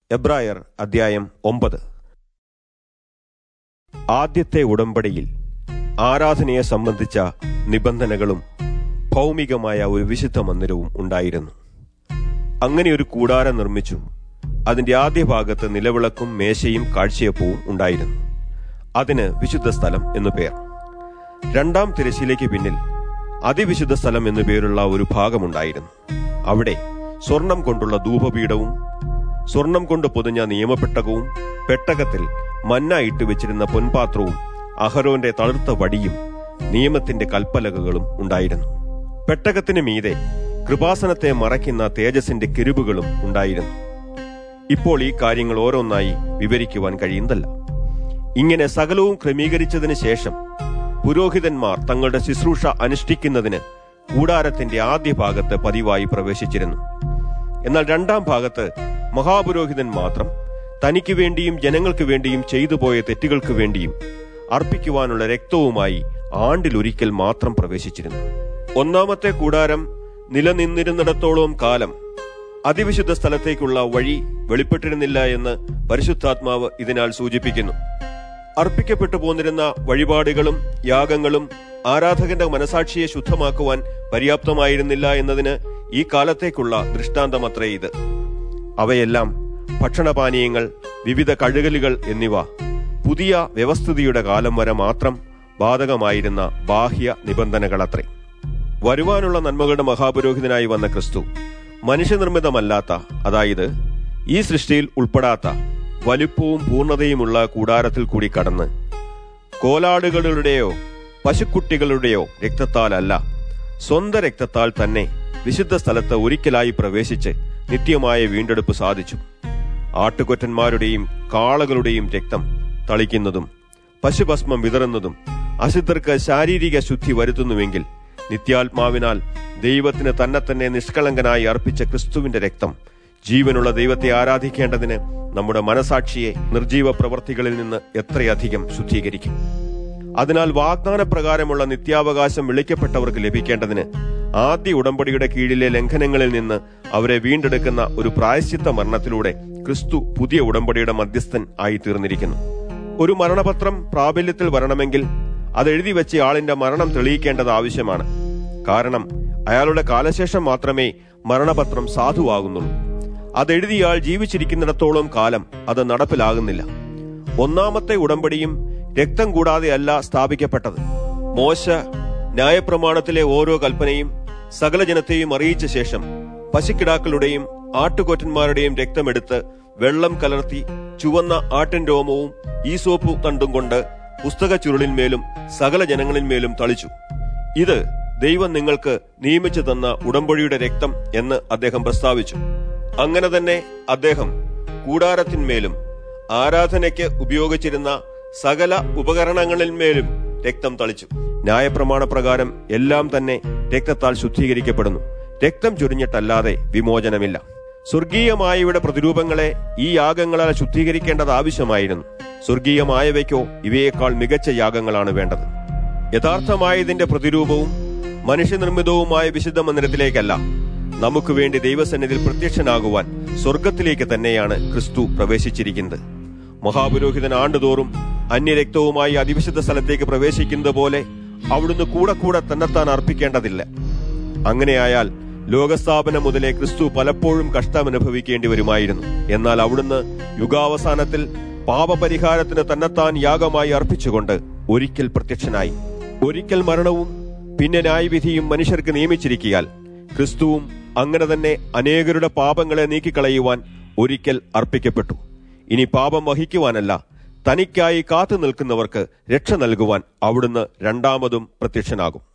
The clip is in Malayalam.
എബ്രായർ അദ്ധ്യായം ഒമ്പത് ആദ്യത്തെ ഉടമ്പടിയിൽ ആരാധനയെ സംബന്ധിച്ച നിബന്ധനകളും ഭൗമികമായ ഒരു വിശുദ്ധ മന്ദിരവും ഉണ്ടായിരുന്നു അങ്ങനെ ഒരു കൂടാരം നിർമ്മിച്ചു അതിന്റെ ആദ്യ ഭാഗത്ത് നിലവിളക്കും മേശയും കാഴ്ചയപ്പവും ഉണ്ടായിരുന്നു അതിന് വിശുദ്ധ സ്ഥലം എന്നു പേർ രണ്ടാം തിരശ്ശീലയ്ക്ക് പിന്നിൽ അതിവിശുദ്ധ സ്ഥലം എന്നു പേരുള്ള ഒരു ഭാഗമുണ്ടായിരുന്നു അവിടെ സ്വർണം കൊണ്ടുള്ള ധൂപപീഠവും സ്വർണം കൊണ്ട് പൊതിഞ്ഞ നിയമപ്പെട്ടകവും പെട്ടകത്തിൽ മന്ന ഇട്ട് വെച്ചിരുന്ന പൊൻപാത്രവും അഹരോന്റെ തളിർത്ത വടിയും നിയമത്തിന്റെ കൽപ്പലകകളും ഉണ്ടായിരുന്നു പെട്ടകത്തിന് മീതെ കൃപാസനത്തെ മറയ്ക്കുന്ന തേജസിന്റെ കിരുബുകളും ഉണ്ടായിരുന്നു ഇപ്പോൾ ഈ കാര്യങ്ങൾ ഓരോന്നായി വിവരിക്കുവാൻ കഴിയുന്നതല്ല ഇങ്ങനെ സകലവും ക്രമീകരിച്ചതിന് ശേഷം പുരോഹിതന്മാർ തങ്ങളുടെ ശുശ്രൂഷ അനുഷ്ഠിക്കുന്നതിന് കൂടാരത്തിന്റെ ആദ്യ ഭാഗത്ത് പതിവായി പ്രവേശിച്ചിരുന്നു എന്നാൽ രണ്ടാം ഭാഗത്ത് മഹാപുരോഹിതൻ മാത്രം തനിക്ക് വേണ്ടിയും ജനങ്ങൾക്ക് വേണ്ടിയും ചെയ്തു പോയ തെറ്റുകൾക്ക് വേണ്ടിയും അർപ്പിക്കുവാനുള്ള രക്തവുമായി ആണ്ടിലൊരിക്കൽ മാത്രം പ്രവേശിച്ചിരുന്നു ഒന്നാമത്തെ കൂടാരം നിലനിന്നിരുന്നിടത്തോളം കാലം അതിവിശുദ്ധ സ്ഥലത്തേക്കുള്ള വഴി വെളിപ്പെട്ടിരുന്നില്ല എന്ന് പരിശുദ്ധാത്മാവ് ഇതിനാൽ സൂചിപ്പിക്കുന്നു അർപ്പിക്കപ്പെട്ടു പോന്നിരുന്ന വഴിപാടുകളും യാഗങ്ങളും ആരാധകന്റെ മനസാക്ഷിയെ ശുദ്ധമാക്കുവാൻ പര്യാപ്തമായിരുന്നില്ല എന്നതിന് ഈ കാലത്തേക്കുള്ള ദൃഷ്ടാന്തമത്രേ ഇത് അവയെല്ലാം ഭക്ഷണപാനീയങ്ങൾ വിവിധ കഴുകലുകൾ എന്നിവ പുതിയ വ്യവസ്ഥിതിയുടെ കാലം വരെ മാത്രം ബാധകമായിരുന്ന ബാഹ്യ നിബന്ധനകളത്രേ വരുവാനുള്ള നന്മകളുടെ മഹാപുരോഹിതനായി വന്ന ക്രിസ്തു മനുഷ്യനിർമ്മിതമല്ലാത്ത അതായത് ഈ സൃഷ്ടിയിൽ ഉൾപ്പെടാത്ത വലിപ്പവും പൂർണ്ണതയുമുള്ള കൂടാരത്തിൽ കൂടി കടന്ന് കോലാടുകളുടെയോ പശുക്കുട്ടികളുടെയോ രക്തത്താലല്ല സ്വന്തം രക്തത്താൽ തന്നെ വിശുദ്ധ സ്ഥലത്ത് ഒരിക്കലായി പ്രവേശിച്ച് നിത്യമായ വീണ്ടെടുപ്പ് സാധിച്ചു ആട്ടുകൊറ്റന്മാരുടെയും കാളകളുടെയും രക്തം തളിക്കുന്നതും പശുഭസ്മം വിതറുന്നതും അശുദ്ധർക്ക് ശാരീരിക ശുദ്ധി വരുത്തുന്നുവെങ്കിൽ നിത്യാത്മാവിനാൽ ദൈവത്തിന് തന്നെ തന്നെ നിഷ്കളങ്കനായി അർപ്പിച്ച ക്രിസ്തുവിന്റെ രക്തം ജീവനുള്ള ദൈവത്തെ ആരാധിക്കേണ്ടതിന് നമ്മുടെ മനസാക്ഷിയെ നിർജീവ പ്രവർത്തികളിൽ നിന്ന് എത്രയധികം ശുദ്ധീകരിക്കും അതിനാൽ വാഗ്ദാന പ്രകാരമുള്ള നിത്യാവകാശം വിളിക്കപ്പെട്ടവർക്ക് ലഭിക്കേണ്ടതിന് ആദ്യ ഉടമ്പടിയുടെ കീഴിലെ ലംഘനങ്ങളിൽ നിന്ന് അവരെ വീണ്ടെടുക്കുന്ന ഒരു പ്രായശ്ചിത്ത മരണത്തിലൂടെ ക്രിസ്തു പുതിയ ഉടമ്പടിയുടെ മധ്യസ്ഥൻ ആയി തീർന്നിരിക്കുന്നു ഒരു മരണപത്രം പ്രാബല്യത്തിൽ വരണമെങ്കിൽ അത് എഴുതി വെച്ച ആളിന്റെ മരണം തെളിയിക്കേണ്ടത് ആവശ്യമാണ് കാരണം അയാളുടെ കാലശേഷം മാത്രമേ മരണപത്രം സാധുവാകുന്നുള്ളൂ അതെഴുതിയ ആൾ ജീവിച്ചിരിക്കുന്നിടത്തോളം കാലം അത് നടപ്പിലാകുന്നില്ല ഒന്നാമത്തെ ഉടമ്പടിയും രക്തം കൂടാതെയല്ല സ്ഥാപിക്കപ്പെട്ടത് മോശ ന്യായപ്രമാണത്തിലെ ഓരോ കൽപ്പനയും സകല ജനത്തെയും അറിയിച്ച ശേഷം പശുക്കിടാക്കളുടെയും ആട്ടുകൊറ്റന്മാരുടെയും രക്തമെടുത്ത് വെള്ളം കലർത്തി ചുവന്ന ആട്ടിൻ രോമവും ഈസോപ്പു തണ്ടും കൊണ്ട് പുസ്തക ചുരുളിന്മേലും സകല ജനങ്ങളിന്മേലും തളിച്ചു ഇത് ദൈവം നിങ്ങൾക്ക് നിയമിച്ചു തന്ന ഉടമ്പടിയുടെ രക്തം എന്ന് അദ്ദേഹം പ്രസ്താവിച്ചു അങ്ങനെ തന്നെ അദ്ദേഹം കൂടാരത്തിന്മേലും ആരാധനയ്ക്ക് ഉപയോഗിച്ചിരുന്ന സകല ഉപകരണങ്ങളിന്മേലും രക്തം തളിച്ചു ന്യായപ്രമാണ പ്രകാരം എല്ലാം തന്നെ രക്തത്താൽ ശുദ്ധീകരിക്കപ്പെടുന്നു രക്തം ചൊരിഞ്ഞിട്ടല്ലാതെ വിമോചനമില്ല സ്വർഗീയമായവയുടെ പ്രതിരൂപങ്ങളെ ഈ യാഗങ്ങളാൽ ശുദ്ധീകരിക്കേണ്ടത് ആവശ്യമായിരുന്നു സ്വർഗീയമായവയ്ക്കോ ഇവയേക്കാൾ മികച്ച യാഗങ്ങളാണ് വേണ്ടത് യഥാർത്ഥമായതിന്റെ പ്രതിരൂപവും മനുഷ്യനിർമ്മിതവുമായ വിശുദ്ധ മന്ദിരത്തിലേക്കല്ല നമുക്ക് വേണ്ടി ദൈവസന്നിധിയിൽ പ്രത്യക്ഷനാകുവാൻ സ്വർഗത്തിലേക്ക് തന്നെയാണ് ക്രിസ്തു പ്രവേശിച്ചിരിക്കുന്നത് മഹാപുരോഹിതൻ ആണ്ടുതോറും അന്യരക്തവുമായി അതിവിശുദ്ധ സ്ഥലത്തേക്ക് പ്രവേശിക്കുന്നത് പോലെ അവിടുന്ന് കൂടെ കൂടെ തന്നെത്താൻ അർപ്പിക്കേണ്ടതില്ല അങ്ങനെയായാൽ ലോകസ്ഥാപനം മുതലേ ക്രിസ്തു പലപ്പോഴും കഷ്ടമനുഭവിക്കേണ്ടി വരുമായിരുന്നു എന്നാൽ അവിടുന്ന് യുഗാവസാനത്തിൽ പാപപരിഹാരത്തിന് തന്നെത്താൻ യാഗമായി അർപ്പിച്ചുകൊണ്ട് ഒരിക്കൽ പ്രത്യക്ഷനായി ഒരിക്കൽ മരണവും പിന്നെ ന്യായവിധിയും മനുഷ്യർക്ക് നിയമിച്ചിരിക്കിയാൽ ക്രിസ്തുവും അങ്ങനെ തന്നെ അനേകരുടെ പാപങ്ങളെ നീക്കിക്കളയുവാൻ ഒരിക്കൽ അർപ്പിക്കപ്പെട്ടു ഇനി പാപം വഹിക്കുവാനല്ല തനിക്കായി കാത്തു നിൽക്കുന്നവർക്ക് രക്ഷ നൽകുവാൻ അവിടുന്ന് രണ്ടാമതും പ്രത്യക്ഷനാകും